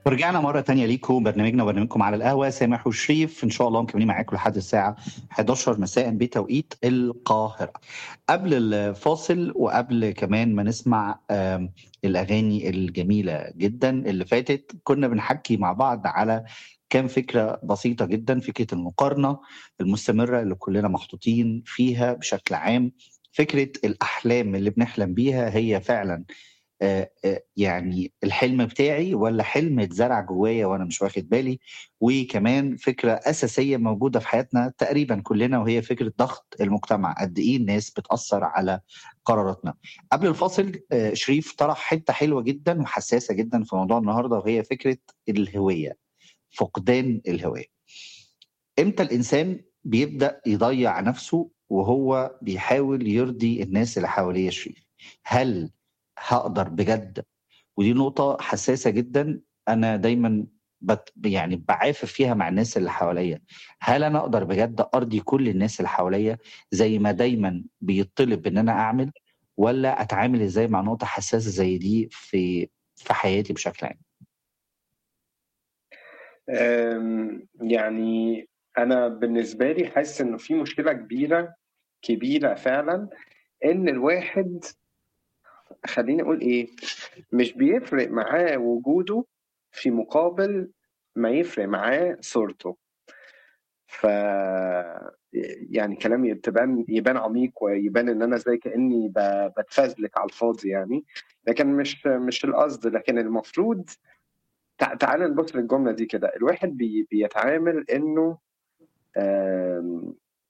ورجعنا مرة تانية ليكم برنامجنا وبرنامجكم على القهوة سامح وشريف إن شاء الله مكملين معاكم لحد الساعة 11 مساء بتوقيت القاهرة قبل الفاصل وقبل كمان ما نسمع آم، الأغاني الجميلة جدا اللي فاتت كنا بنحكي مع بعض على كام فكرة بسيطة جدا فكرة المقارنة المستمرة اللي كلنا محطوطين فيها بشكل عام فكرة الأحلام اللي بنحلم بيها هي فعلا آه، آه، يعني الحلم بتاعي ولا حلم اتزرع جوايا وانا مش واخد بالي وكمان فكره اساسيه موجوده في حياتنا تقريبا كلنا وهي فكره ضغط المجتمع قد ايه الناس بتاثر على قراراتنا قبل الفاصل آه، شريف طرح حته حلوه جدا وحساسه جدا في موضوع النهارده وهي فكره الهويه فقدان الهويه امتى الانسان بيبدا يضيع نفسه وهو بيحاول يرضي الناس اللي حواليه يا شريف هل هقدر بجد ودي نقطة حساسة جدا أنا دايما بت يعني بعافر فيها مع الناس اللي حواليا هل أنا أقدر بجد أرضي كل الناس اللي حواليا زي ما دايما بيطلب إن أنا أعمل ولا أتعامل إزاي مع نقطة حساسة زي دي في في حياتي بشكل عام أم، يعني أنا بالنسبة لي حاسس إنه في مشكلة كبيرة كبيرة فعلا إن الواحد خليني أقول إيه مش بيفرق معاه وجوده في مقابل ما يفرق معاه صورته ف يعني كلامي تبان يبان عميق ويبان ان انا زي كاني ب- بتفزلك على الفاضي يعني لكن مش مش القصد لكن المفروض تع- تعال نبص للجمله دي كده الواحد بي بيتعامل انه آم،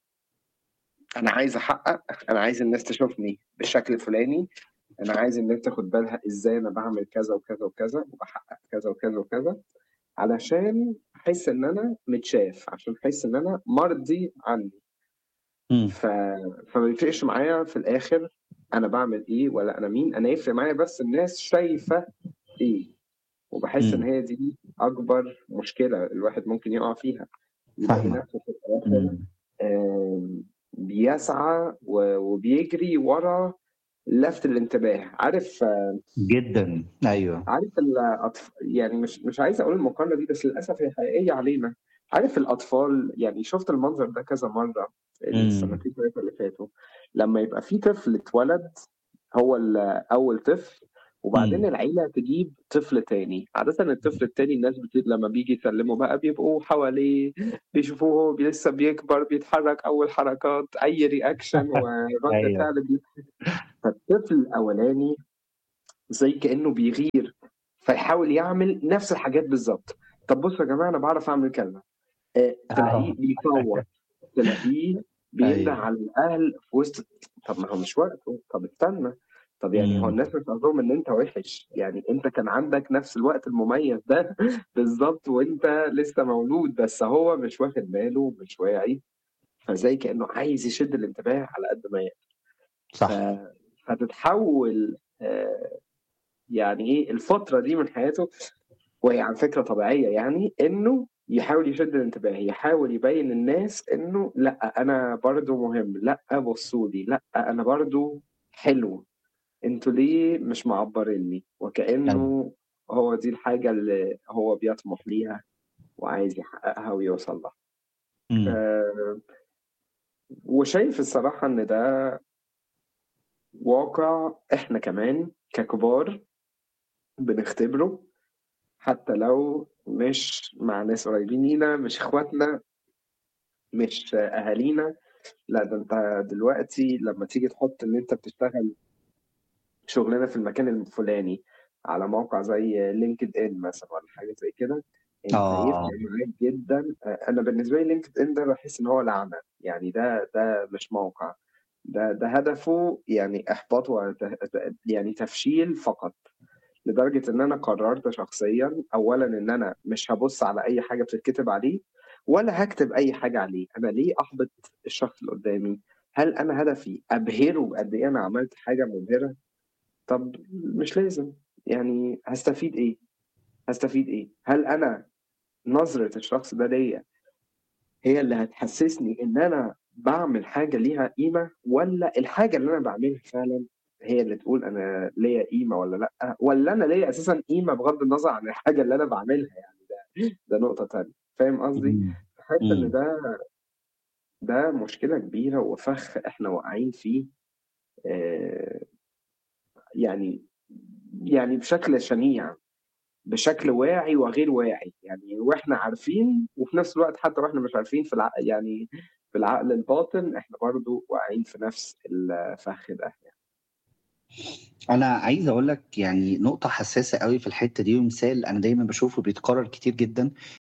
انا عايز احقق انا عايز الناس تشوفني بالشكل الفلاني انا عايز الناس تاخد بالها ازاي انا بعمل كذا وكذا وكذا وبحقق كذا وكذا وكذا علشان احس ان انا متشاف عشان احس ان انا مرضي عني مم. ف... فما بيفرقش معايا في الاخر انا بعمل ايه ولا انا مين انا يفرق معايا بس الناس شايفه ايه وبحس ان مم. هي دي اكبر مشكله الواحد ممكن يقع فيها يلاقي فاهمة نفسه في الاخر مم. آم، بيسعى و- وبيجري ورا لفت الانتباه عارف جدا أيوه عارف الأطفال يعني مش مش عايز اقول المقارنه دي بس للاسف هي حقيقيه علينا عارف الاطفال يعني شفت المنظر ده كذا مره مم. السنتين ثلاثه اللي فاتوا لما يبقى في طفل اتولد هو ال- اول طفل وبعدين مم. العيله تجيب طفل تاني عاده الطفل التاني الناس بت... لما بيجي يسلموا بقى بيبقوا حواليه بيشوفوه هو بي- لسه بيكبر بيتحرك اول حركات اي رياكشن ورد أيوه فعل بي... فالطفل الاولاني زي كانه بيغير فيحاول يعمل نفس الحاجات بالظبط طب بصوا يا جماعه انا بعرف اعمل كذا آه، تلاقيه آه. بيصوت تلاقيه بينده أيوه على الاهل في وسط طب ما هو مش وقته طب استنى طب يعني هو مم. الناس مش قصدهم ان انت وحش يعني انت كان عندك نفس الوقت المميز ده بالظبط وانت لسه مولود بس هو مش واخد باله مش واعي فزي كانه عايز يشد الانتباه على قد ما يقدر ف... صح فتتحول آه، يعني ايه الفتره دي من حياته وهي على فكره طبيعيه يعني انه يحاول يشد الانتباه يحاول يبين للناس انه لا انا برضو مهم لا بصوا لي لا انا برضو حلو انتوا ليه مش معبريني أيوه وكانه هو دي الحاجه اللي هو بيطمح ليها وعايز يحققها ويوصل لها مم. أه وشايف الصراحه ان ده واقع احنا كمان ككبار بنختبره حتى لو مش مع ناس قريبين لينا مش اخواتنا مش اهالينا لا ده انت دلوقتي لما تيجي تحط ان انت بتشتغل شغلانه في المكان الفلاني على موقع زي لينكد ان مثلا ولا حاجه زي كده انت آه يفرق معاك جدا انا بالنسبه لي لينكد ان ده بحس ان هو لعنه يعني ده ده مش موقع ده ده هدفه يعني احباط وت- يعني تفشيل فقط لدرجه ان انا قررت شخصيا اولا ان انا مش هبص على اي حاجه بتتكتب عليه ولا هكتب اي حاجه عليه انا ليه احبط الشخص اللي قدامي هل انا هدفي ابهره بقد ايه انا عملت حاجه مبهره طب مش لازم يعني هستفيد ايه هستفيد ايه هل انا نظره الشخص ده ليا هي اللي هتحسسني ان انا بعمل حاجه ليها قيمه ولا الحاجه اللي انا بعملها فعلا هي اللي تقول أنا ليّا قيمة والّا لأ، والّا أنا ليّا أساسًا قيمة بغض النظر عن الحاجة اللي أنا باعملها يعني ده ده نقطة تانية، فاهم قصدي؟ إمم، باحس إن إمم. ده ده مشكلة كبيرة وفخ إحنا واقعين فيه آآ يعني يعني بشكل شنيع، بشكل واعي وغير واعي، يعني وإحنا عارفين وفي نفس الوقت حتى وإحنا مش عارفين في الع يعني في العقل الباطن إحنا برضه واقعين في نفس الفخ ده يعني. أنا عايز أقول لك يعني نقطة حساسة أوي في الحتة دي ومثال أنا دايمًا باشوفه بيتكرر كتير جدًا،